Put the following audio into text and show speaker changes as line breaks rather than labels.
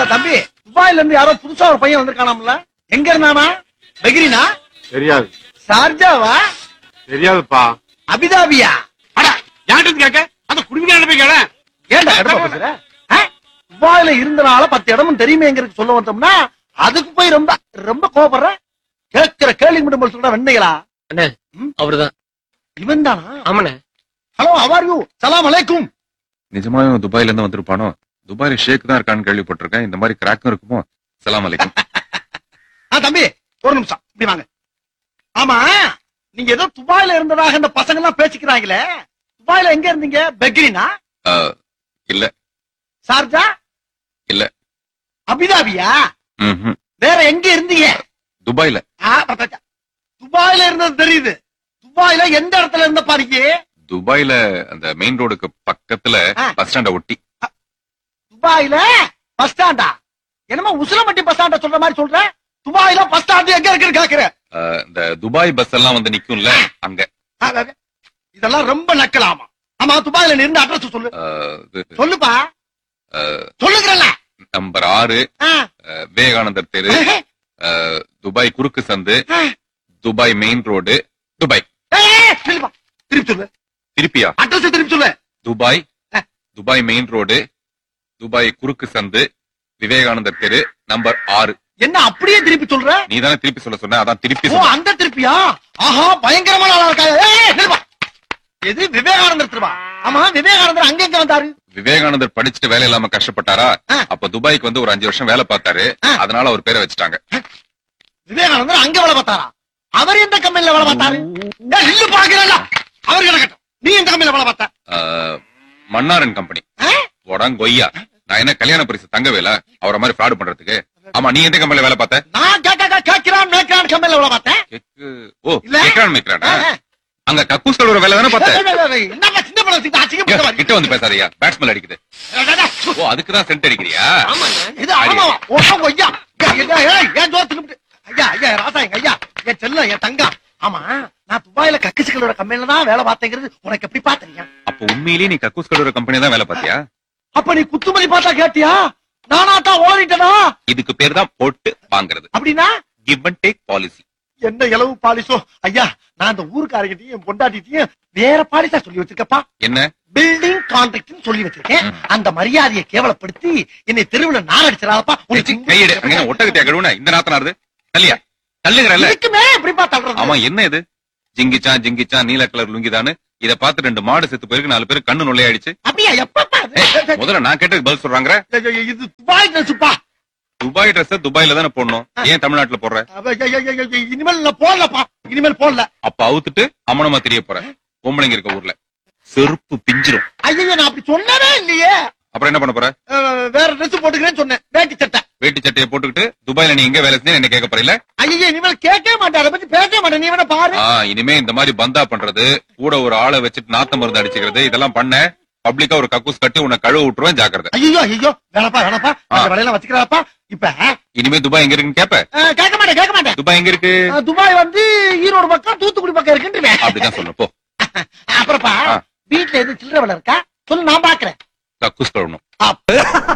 தம்பி துபாயில இருந்து யாரோ புதுசா ஒரு பையன் வந்திருக்கானாம்ல எங்க இருந்தானா பெகிரினா
தெரியாது
சார்ஜாவா
தெரியாதுப்பா
அபிதாபியா
அட யார்கிட்ட கேட்க அந்த குடும்பிக்கான போய் கேள
ஏன்டா கடப்பா பேசுற ஆ? துபாயில இருந்தனால பத்து இடமும் தெரியுமேங்கிறது சொல்ல வந்தோம்னா அதுக்கு போய் ரொம்ப ரொம்ப கோபப்படுற கேட்கிற கேள்வி மட்டும் சொல்ற வெண்ணைகளா
அண்ணே
ம்?
அவர்தான்
இவன் தானா
ஆமாண்ணே
ஹலோ ஹவார் யூ சலாம் அலைக்கும்
நிஜமாவே அவன் துபாயில இருந்து வந்திருப்பானோ துபாயில ஷேக் தான் இருக்கான்னு கேள்விப்பட்டிருக்கேன் இந்த மாதிரி கிராக்கும் இருக்குமோ சலாம் அலைக்கும்
ஆ தம்பி ஒரு நிமிஷம் இப்படி வாங்க ஆமா நீங்க ஏதோ துபாயில இருந்ததாக இந்த பசங்க எல்லாம் பேசிக்கிறாங்களே துபாயில எங்க இருந்தீங்க பெக்ரினா
ஆஹ், இல்ல
சார்ஜா
இல்ல.
அபிதாபியா
ம்ஹும்.
வேற எங்க இருந்தீங்க
துபாயில
ஆ, பாத்தா. துபாயில இருந்தது தெரியுது துபாயில எந்த இடத்துல இருந்த பாருங்க
துபாயில அந்த மெயின் ரோடுக்கு பக்கத்துல
ஆ.
பஸ் ஸ்டாண்ட ஒட்டி
துபாயில பஸ் ஸ்டாண்டா என்னமோ உசிலம்பட்டி பஸ் ஸ்டாண்ட சொல்ற மாதிரி சொல்ற துபாயில பஸ் ஸ்டாண்ட் எங்க இருக்குன்னு கேக்குற
ஆஹ், இந்த துபாய் பஸ் எல்லாம் வந்து நிக்கும்ல அங்க
ஆ, ஆ, இதெல்லாம் ரொம்ப நக்கலாமா ஆமா துபாயில நீ இருந்த அட்ரஸ் சொல்லு
ஆஹ், இது,
சொல்லுப்பா
ஆஹ்,
சொல்லுகிறல்ல
நம்பர் ஆறு
ஆ.
ஆஹ், விவேகானந்தர் தெரு ஆஹ், துபாய் குறுக்கு சந்து
ஆ.
துபாய் மெயின் ரோடு துபாய்
ஏய், ஏய், திருப்பா. திருப்பி சொல்லு
திருப்பியா
அட்ரஸ் திருப்பி சொல்லு
துபாய்
ஆ.
துபாய் மெயின் ரோடு துபாய் குறுக்கு சந்து விவேகானந்தர் தெரு நம்பர் ஆறு
என்ன அப்படியே திருப்பி சொல்ற
நீ தானே திருப்பி சொல்ல சொன்ன அதான் திருப்பி
ஓ
சொல்ல
அந்த திருப்பியா ஆஹா பயங்கரமான ஆளா இருக்கா ஏய், ஏய், நில்லுப்பா. எது விவேகானந்தர் திருவா ஆமா விவேகானந்தர் அங்க எங்க வந்தாரு
விவேகானந்தர் படிச்சுட்டு வேலை இல்லாம கஷ்டப்பட்டாரா
ஆ.
அப்ப துபாய்க்கு வந்து ஒரு அஞ்சு வருஷம் வேலை பார்த்தாரு
ஆ.
அதனால அவர் பேரை வச்சுட்டாங்க
விவேகானந்தர் அங்க வேலை பார்த்தாரா அவர் எந்த கம்பெனில வேலை பார்த்தாரு ஏய், நில்லு பாக்குறல்ல அவர் கிடக்கட்டும் நீ எந்த கம்பெனில வேலை பார்த்த
ஆஹ், மன்னாரன் கம்பெனி
ஆ?
கொய்யா நான் என்ன கல்யாண பரிசு தங்கவேல அவரை மாதிரி ஃப்ராடு பண்றதுக்கு ஆமா நீ எந்த கம்பெனில வேலை பார்த்த
நான் கேட்க கேட்கிறான் மேய்க்கிறான் கம்பெனில வேலை பார்த்தேன்
கேக்கு ஓ
இல்ல.
கேக்கான் மேய்க்கிறானா
ஆ, ஆ.
அங்க கக்கூஸ் கழுவுற வேலை தானே பார்த்த
ஏய், ஏய், ஏய், என்னப்பா சின்ன படம் வச்சுக்கிட்டு அசிங்கப்பட்ட மாதிரி.
கிட்ட வந்து பேசாதயா பேட்ஸ்மெல் அடிக்குது
ஏய், ஏய், ஏய்,
ஓ அதுக்குதான் சென்ட் அடிக்கிறியா
இது ஆமாவா ஓஹோ ஐயா ஏய், ஏய், ஏய், ஏன் ஜோர் தின்னுபிட்டு? ஐயா ஐயா ராசா எங்க ஐயா என் செல்லம் என் தங்கம் ஆமா நான் துபாயில கக்கிசுகளோட கம்பெனில தான் வேலை பார்த்தேங்கிறது உனக்கு எப்படி பாத்தீங்க
அப்ப உண்மையிலேயே நீ கக்கூஸ் கழுவுற கம்பெனி தான் வேலை பார்த்தியா
அப்ப நீ குத்துமதி பார்த்தா கேட்டியா நானாட்டா ஓடிட்டனா
இதுக்கு பேர் தான் போட்டு வாங்குறது
அப்படின்னா
கிவ் அண்ட் டேக் பாலிசி
என்ன இளவு பாலிசோ ஐயா நான் அந்த ஊருக்காரகிட்டையும் என் பொண்டாட்டிட்டையும் வேற பாலிசா சொல்லி வச்சிருக்கப்பா
என்ன
பில்டிங் கான்ட்ராக்ட் சொல்லி வச்சிருக்கேன் அந்த மரியாதையை கேவலப்படுத்தி என்னை தெருவுல நான் அடிச்சிடாதப்பா
கையெடு அங்க என்ன ஒட்டகத்தியா கழுவுன இந்த நாத்தனாருது தள்ளியா தள்ளுகிறல்ல
இதுக்குமே எப்படிப்பா தள்ளுறது
ஆமா என்ன இது ஜிங்கிச்சான் ஜிங்கிச்சான் நீல கலர் லுங்கிதானு இத பார்த்து ரெண்டு மாடு செத்து போயிருக்கு நாலு பேர் கண்ணு நுழையாயிடுச்சு
அப்படியா எப்பப்பா அது?
ஏய், முதல்ல நான் கேட்டதுக்கு பதில் சொல்றாங்க
ஐயோ, ஐயோ, இது துபாய் ட்ரெஸ்ப்பா
துபாய் ட்ரெஸ் துபாயில தானே போடணும் ஏன் தமிழ்நாட்டுல போடுற
இனிமேல் நான் போடலப்பா இனிமேல் போடல
அப்ப அவுத்துட்டு அம்மனமா தெரிய போற பொம்பளைங்க இருக்க ஊர்ல செருப்பு பிஞ்சிரும்
ஐயோ நான் அப்படி சொன்னவே இல்லையே
அப்புறம் என்ன பண்ண போற
அஹ், வேற ட்ரெஸ் போட்டுக்கிறேன்னு சொன்னேன் வேட்டி சட்டை
வேட்டி சட்டையை போட்டுக்கிட்டு துபாயில நீ எங்க வேலை செஞ்சு என்ன கேட்க போறீல
ஐயோ இனிமேல் கேட்கவே மாட்டேன் அதை பத்தி பேசவே மாட்டேன் நீ வேணா பாரு
ஆ இனிமே இந்த மாதிரி பந்தா பண்றது கூட ஒரு ஆளை வச்சுட்டு நாத்த மருந்து அடிச்சுக்கிறது இதெல்லாம் பண்ண பப்ளிக்கா ஒரு கக்கூஸ் கட்டி உன்னை கழுவ விட்டுருவேன் ஜாக்கிரதை
ஐயோ ஐயோ வேணப்பா வேணப்பா அந்த வேலையெல்லாம் வச்சுக்கிறாப்பா இப்ப
இனிமே துபாய் எங்க இருக்குன்னு கேப்ப
அஹ், கேட்க மாட்டேன் கேட்க மாட்டேன்
துபாய் எங்க இருக்கு
அஹ், துபாய் வந்து ஈரோடு பக்கம் தூத்துக்குடி பக்கம் இருக்குன்றேன்
அப்படிதான் சொல்லணும் போ
அப்புறப்பா
ஆ.
வீட்டுல எது சில்லற வேலை இருக்கா சொல்லு நான் பாக்குறேன்
கக்கூஸ் கழுவணும்
அப்ப